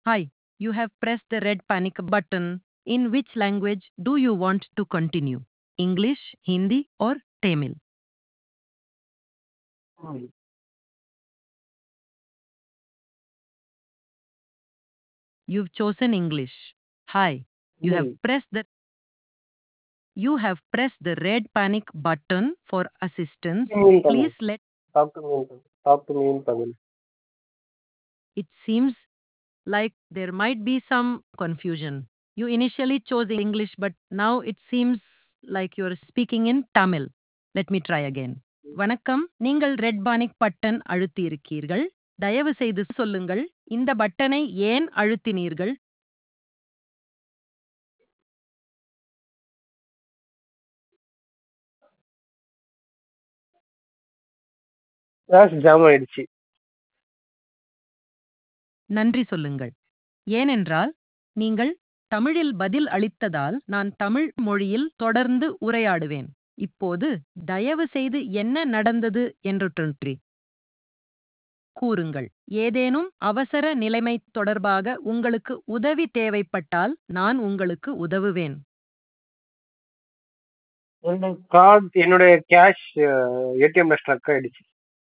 Hi, you have pressed the red panic button. In which language do you want to continue? English, Hindi, or Tamil? Hmm. You've chosen English. Hi, you have Hmm. pressed the you have pressed the red panic button for assistance. Talk to me in Tamil. Please let Talk to me in Tamil. Talk to me in Tamil. it seems like there might be some confusion. You initially chose English, but now it seems like you're speaking in Tamil. Let me try again. வணக்கம் நீங்கள் red panic button அழுத்தியிருக்கீர்கள் தயவு செய்து சொல்லுங்கள் இந்த பட்டனை ஏன் அழுத்தினீர்கள் cash jam ஆயிடுச்சு நன்றி சொல்லுங்கள் ஏனென்றால் நீங்கள் தமிழில் பதில் அளித்ததால் நான் தமிழ் மொழியில் தொடர்ந்து உரையாடுவேன் இப்போது தயவு செய்து என்ன நடந்தது என்று தொன்றி கூறுங்கள் ஏதேனும் அவசர நிலைமை தொடர்பாக உங்களுக்கு உதவி தேவைப்பட்டால் நான் உங்களுக்கு உதவுவேன் என்னோட கார்டு என்னுடைய கேஷ் ஏடிஎம்ல ஸ்ட்ரக் ஆயிடுச்சு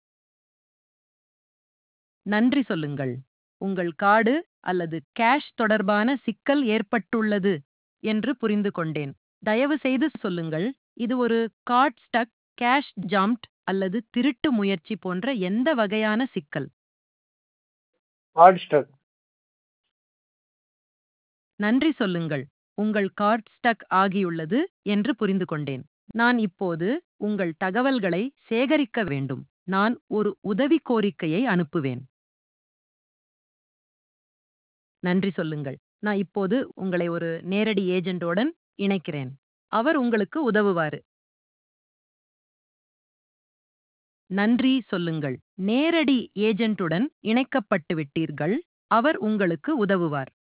நன்றி சொல்லுங்கள் உங்கள் கார்டு அல்லது கேஷ் தொடர்பான சிக்கல் ஏற்பட்டுள்ளது என்று புரிந்து கொண்டேன் தயவு செய்து சொல்லுங்கள் இது ஒரு கார்ட் ஸ்டக் கேஷ் ஜாம்ட் அல்லது திருட்டு முயற்சி போன்ற எந்த வகையான சிக்கல் கார்டு ஸ்ட்ரக் நன்றி சொல்லுங்கள் உங்கள் கார்ட் ஸ்டக் ஆகியுள்ளது என்று புரிந்து கொண்டேன் நான் இப்போது உங்கள் தகவல்களை சேகரிக்க வேண்டும் நான் ஒரு உதவி கோரிக்கையை அனுப்புவேன் நன்றி சொல்லுங்கள் நான் இப்போது உங்களை ஒரு நேரடி ஏஜென்டோடன் இணைக்கிறேன் அவர் உங்களுக்கு உதவுவாரு நன்றி சொல்லுங்கள் நேரடி ஏஜென்ட்டுடன் இணைக்கப்பட்டு விட்டீர்கள் அவர் உங்களுக்கு உதவுவார்